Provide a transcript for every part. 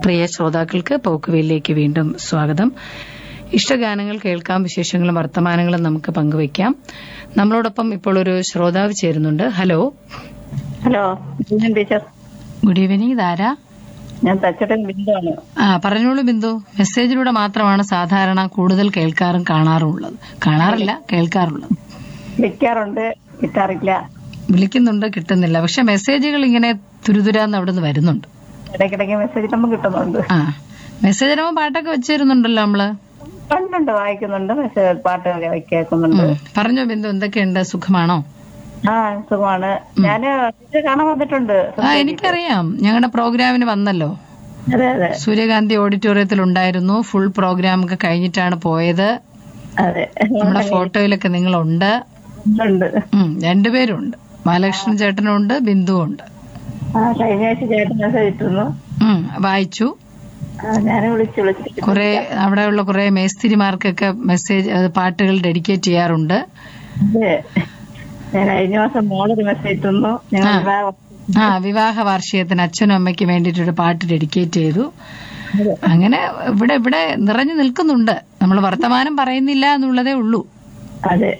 പ്രിയ ശ്രോതാക്കൾക്ക് പോക്കുവയിലേക്ക് വീണ്ടും സ്വാഗതം ഇഷ്ടഗാനങ്ങൾ കേൾക്കാം വിശേഷങ്ങളും വർത്തമാനങ്ങളും നമുക്ക് പങ്കുവയ്ക്കാം നമ്മളോടൊപ്പം ഇപ്പോൾ ഒരു ശ്രോതാവ് ചേരുന്നുണ്ട് ഹലോ ഹലോ ഞാൻ ടീച്ചർ ഗുഡ് ഈവനിങ് ഇതാരാ ഞാൻ തച്ചടൻ ബിന്ദുവാണ് ആ പറഞ്ഞോളൂ ബിന്ദു മെസ്സേജിലൂടെ മാത്രമാണ് സാധാരണ കൂടുതൽ കേൾക്കാറും കാണാറും ഉള്ളത് കാണാറില്ല കേൾക്കാറുള്ളത് വിളിക്കാറുണ്ട് കിട്ടാറില്ല വിളിക്കുന്നുണ്ട് കിട്ടുന്നില്ല പക്ഷെ മെസ്സേജുകൾ ഇങ്ങനെ തുരുതുരാന്ന് അവിടെ നിന്ന് വരുന്നുണ്ട് ഇടയ്ക്കിടയ്ക്ക് മെസ്സേജ് നമുക്ക് കിട്ടുന്നുണ്ട് ആ മെസ്സേജ് വരുമ്പോൾ പാട്ടൊക്കെ വെച്ചിരുന്നുണ്ടല്ലോ നമ്മള് കണ്ടുണ്ട് വായിക്കുന്നുണ്ട് മെസ്സേജ് പാട്ടൊക്കെ കേൾക്കുന്നുണ്ട് ഉം. പറഞ്ഞോ ബിന്ദു എന്തൊക്കെയുണ്ട് സുഖമാണോ ആ സുഖമാണ് ഞാന് ടീച്ചർ കാണാൻ വന്നിട്ടുണ്ട് ആ എനിക്കറിയാം ഞങ്ങളുടെ പ്രോഗ്രാമിന് വന്നല്ലോ അതെ അതെ സൂര്യകാന്തി ഓഡിറ്റോറിയത്തിൽ ഉണ്ടായിരുന്നു ഫുൾ പ്രോഗ്രാം ഒക്കെ കഴിഞ്ഞിട്ടാണ് പോയത് അതെ നമ്മുടെ ഫോട്ടോയിലൊക്കെ നിങ്ങളുണ്ട് ഉണ്ട് ഉം, രണ്ടുപേരുണ്ട് ബാലകൃഷ്ണൻ ചേട്ടനുണ്ട് ബിന്ദുവും ഉണ്ട് ആ കഴിഞ്ഞ ആഴ്ച ചേട്ടൻ മെസ്സേജ് ഇട്ടിരുന്നു ഉം, വായിച്ചു ഞാൻ വിളിച്ചു വിളിച്ചിട്ട് കുറെ അവിടെയുള്ള കുറെ മേസ്തിരിമാർക്കൊക്കെ മെസ്സേജ് അത് പാട്ടുകൾ ഡെഡിക്കേറ്റ് ചെയ്യാറുണ്ട് അതെ ഞാൻ കഴിഞ്ഞ മാസം മോളൊരു മെസ്സേജ് ഇട്ടിരുന്നു ഞങ്ങൾ ആ. വിവാഹം ആ വിവാഹ വാർഷികത്തിന് അച്ഛനും അമ്മയ്ക്ക് വേണ്ടിയിട്ടൊരു പാട്ട് ഡെഡിക്കേറ്റ് ചെയ്തു അതെ. അങ്ങനെ ഇവിടെ ഇവിടെ നിറഞ്ഞു നിൽക്കുന്നുണ്ട് നമ്മൾ വർത്തമാനം പറയുന്നില്ല എന്നുള്ളതേ ഉള്ളൂ അതെ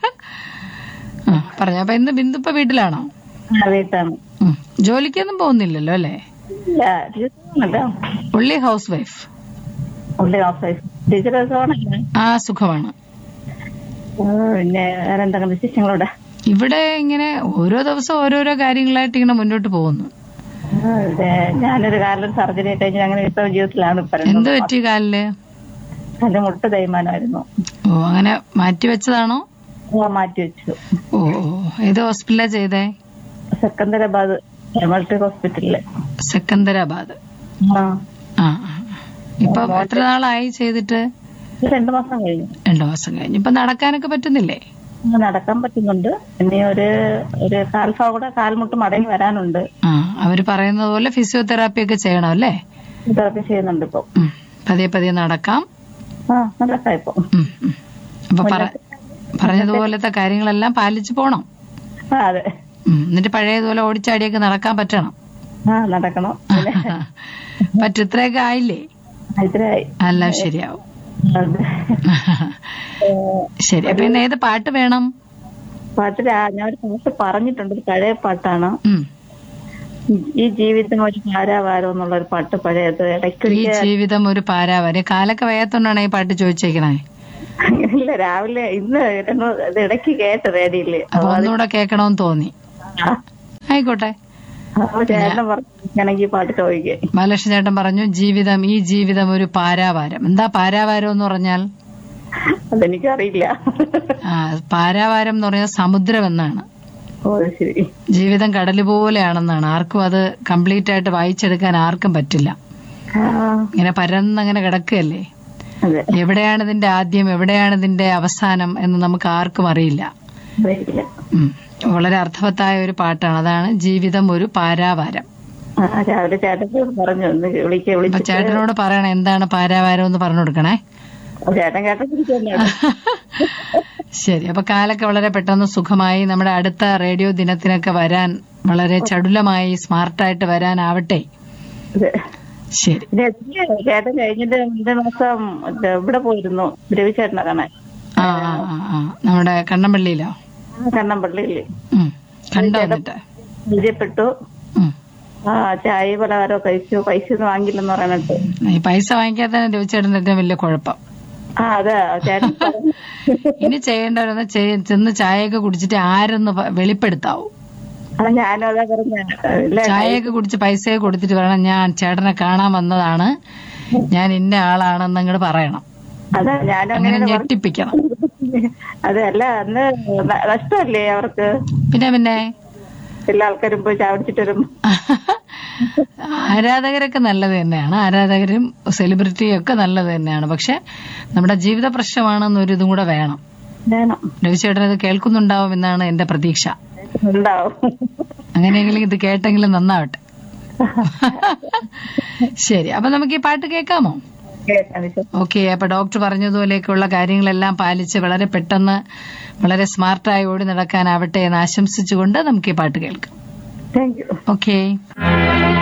ആ, പറഞ്ഞു അപ്പൊ ഇന്ന് ബിന്ദു ഇപ്പൊ വീട്ടിലാണോ ആ വീട്ടാണ് ഉം. ജോലിക്കൊന്നും പോകുന്നില്ലല്ലോ അല്ലേ ഇല്ല ടീച്ചറാണല്ലോ ഉള്ളി ഹൗസ് വൈഫ് ഉള്ളി ഹൗസ് വൈഫ് ടീച്ചർ സുഖമാണല്ലേ ആ സുഖമാണ് ആ, പിന്നെ വേറെ എന്തെങ്കിലും വിശേഷങ്ങളോടെ ഇവിടെ ഇങ്ങനെ ഓരോ ദിവസം ഓരോരോ കാര്യങ്ങളായിട്ട് ഇങ്ങനെ മുന്നോട്ട് പോകുന്നു ഞാനൊരു കാലം സർജറി കഴിഞ്ഞ് അങ്ങനെ ഇപ്പൊ ജീവിതത്തിലാണ് ഇപ്പൊ രണ്ടും. എന്ത് പറ്റി കാലില് എന്റെ മുട്ട തേയ്മാനമായിരുന്നു ഓ അങ്ങനെ മാറ്റി വെച്ചതാണോ ഓ, മാറ്റി വെച്ചു ഓ ഓ. ഏത് ഹോസ്പിറ്റലാ ചെയ്തേ സെക്കന്ദരാബാദ് മൾട്ടി ഹോസ്പിറ്റലില് സെക്കന്ദരാബാദ് ആ ആ ആ. ഇപ്പൊ എത്ര നാളായി ചെയ്തിട്ട് ഇത് രണ്ടു മാസം കഴിഞ്ഞു രണ്ടു മാസം കഴിഞ്ഞു ഇപ്പൊ നടക്കാനൊക്കെ പറ്റുന്നില്ലേ ഇന്ന് നടക്കാൻ പറ്റുന്നുണ്ട് ഇനി ഒരു ഒരു കാൽഭാഗം കൂടെ കാൽമുട്ട് മടങ്ങി വരാനുണ്ട് ആ അവര് പറയുന്നത് പോലെ ഫിസിയോതെറാപ്പി ഒക്കെ ചെയ്യണം അല്ലേ ഇതൊക്കെ ചെയ്യുന്നുണ്ട് ഇപ്പൊ ഉം. പതിയെ പതിയെ നടക്കാം ആ നടക്കാം ഇപ്പൊ ഉം, ഉം. അപ്പൊ പറ- പറഞ്ഞതുപോലത്തെ കാര്യങ്ങളെല്ലാം പാലിച്ചു പോണം ആ അതെ ഉം. എന്നിട്ട് പഴയതുപോലെ ഓടിച്ചാടിയൊക്കെ നടക്കാൻ പറ്റണം ആ നടക്കണം പിന്നെ പറ്റും ഇത്രയൊക്കെ ആയില്ലേ ഇത്രയായി എല്ലാം ശരിയാവും അതെ. ഏ, ശരി അപ്പൊ ഇന്ന് ഏത് പാട്ട് വേണം പാട്ടില് ആ- ഞാൻ ഒരു പാട്ട് പറഞ്ഞിട്ടുണ്ട് ഒരു പഴയ പാട്ടാണ് ഉം. ഈ ജീവിതം ഒരു ഭാരാവാരം എന്നുള്ള ഒരു പാട്ട് പഴയത് ഈ ഇടയ്ക്കൊരിക്കൽ ജീവിതം ഒരു പാരാവരെ കാലൊക്കെ വയ്യാത്തോണ്ടാണ് ഈ പാട്ട് ചോദിച്ചേക്കണേ ഇല്ല രാവിലെ ഇന്ന് രണ്ട് ഇത് ഇടയ്ക്ക് കേട്ട് റേഡിയോയില് അപ്പൊ ഒന്നുകൂടെ കേൾക്കണമെന്ന് തോന്നി ആയിക്കോട്ടെ അപ്പൊ ചേട്ടൻ പറഞ്ഞാണെങ്കിൽ ഈ പാട്ട് ചോദിക്കേ ബാലകൃഷ്ണ ചേട്ടൻ പറഞ്ഞു ജീവിതം ഈ ജീവിതം ഒരു പാരാവാരം എന്താ പാരാവാരം എന്ന് പറഞ്ഞാൽ അതെനിക്കറിയില്ല ആ പാരാവാരം എന്ന് പറഞ്ഞാൽ സമുദ്രം എന്നാണ് ഓ അത് ശരി ജീവിതം കടല് പോലെയാണെന്നാണ് ആർക്കും അത് കംപ്ലീറ്റ് ആയിട്ട് വായിച്ചെടുക്കാൻ ആർക്കും പറ്റില്ല ആ, ഇങ്ങനെ പരന്നങ്ങനെ കിടക്കുകയല്ലേ അതെ എവിടെയാണ് ഇതിന്റെ ആദ്യം എവിടെയാണ് ഇതിന്റെ അവസാനം എന്ന് നമുക്ക് ആർക്കും അറിയില്ല അറിയില്ല ഉം. വളരെ അർത്ഥവത്തായ ഒരു പാട്ടാണ് അതാണ് ജീവിതം ഒരു പാരാവാരം ആ, രാവിലെ ചേട്ടൻ പറഞ്ഞു ഒന്ന് വിളിക്ക അപ്പൊ വിളിച്ചിട്ട് ചേട്ടനോട് പറയണം എന്താണ് പാരാവാരം എന്ന് പറഞ്ഞു കൊടുക്കണേ ചേട്ടൻ കേട്ടിരിക്കുന്നു ശരി അപ്പൊ കാലൊക്കെ വളരെ പെട്ടെന്ന് സുഖമായി നമ്മുടെ അടുത്ത റേഡിയോ ദിനത്തിനൊക്കെ വരാൻ വളരെ ചടുലമായി സ്മാർട്ടായിട്ട് വരാനാവട്ടെ അതെ ശരി പിന്നെ എത്തിയോ? ചേട്ടൻ കഴിഞ്ഞിട്ട് രണ്ട് മാസം ഇത് ഇവിടെ പോയിരുന്നു രവി ചേട്ടനെ കാണാൻ ആ ആ ആ ആ നമ്മുടെ കണ്ണമ്പള്ളിയിലോ ആ, കണ്ണമ്പള്ളിയില് ഉം. കണ്ടോ എന്നിട്ട് പരിചയപ്പെട്ടു ഉം. ആ ചായ പലഹാരമോ കഴിച്ചു പൈസ ഒന്നും വാങ്ങിയില്ലെന്ന് പറയാനിട്ട് ഈ പൈസ വാങ്ങിക്കാത്തന്നെ രവിചേട്ടന്റെ ഏറ്റവും വലിയ കുഴപ്പം ആ അതെ ചേട്ടൻ പറഞ്ഞു. ഇനി ചെയ്യേണ്ടവരൊന്ന് ചെയ്- ചെന്ന് ചായയൊക്കെ കുടിച്ചിട്ട് ആരെന്ന് പ- വെളിപ്പെടുത്താവൂ ആ ഞാനും അതാ പറഞ്ഞ ഇല്ല ചായയൊക്കെ കുടിച്ച് പൈസയൊക്കെ കൊടുത്തിട്ട് പറയണം ഞാൻ ചേട്ടനെ കാണാൻ വന്നതാണ് ഞാൻ ഇന്ന ആളാണെന്ന് അങ്ങോട്ട് പറയണം അതാ ഞാനും അങ്ങനെ അങ്ങനെ ഞെട്ടിപ്പിക്കണം അതെ അല്ല അന്ന് ന- നഷ്ടമല്ലേ അവർക്ക് പിന്നെ പിന്നെ എല്ലാ ആൾക്കാരും പോയി ചാവടിച്ചിട്ട് വരും ആരാധകരൊക്കെ നല്ലത് തന്നെയാണ് ആരാധകരും സെലിബ്രിറ്റിയും ഒക്കെ നല്ലത് തന്നെയാണ് പക്ഷെ നമ്മുടെ ജീവിത പ്രശ്നമാണെന്നൊരു ഇതും കൂടെ വേണം വേണം രവിചേട്ടൻ ഇത് കേൾക്കുന്നുണ്ടാവും എന്നാണ് എന്റെ പ്രതീക്ഷ ഉണ്ടാവും അങ്ങനെയെങ്കിലും ഇത് കേട്ടെങ്കിലും നന്നാവട്ടെ ശരി അപ്പൊ നമുക്ക് ഈ പാട്ട് കേൾക്കാമോ കേൾക്കാം ടീച്ചർ. ഓക്കെ അപ്പൊ ഡോക്ടർ പറഞ്ഞതുപോലെയൊക്കെയുള്ള കാര്യങ്ങളെല്ലാം പാലിച്ച് വളരെ പെട്ടെന്ന് വളരെ സ്മാർട്ടായി ഓടി നടക്കാനാവട്ടെ എന്ന് ആശംസിച്ചുകൊണ്ട് നമുക്ക് ഈ പാട്ട് കേൾക്കാം താങ്ക് യു ഓക്കെ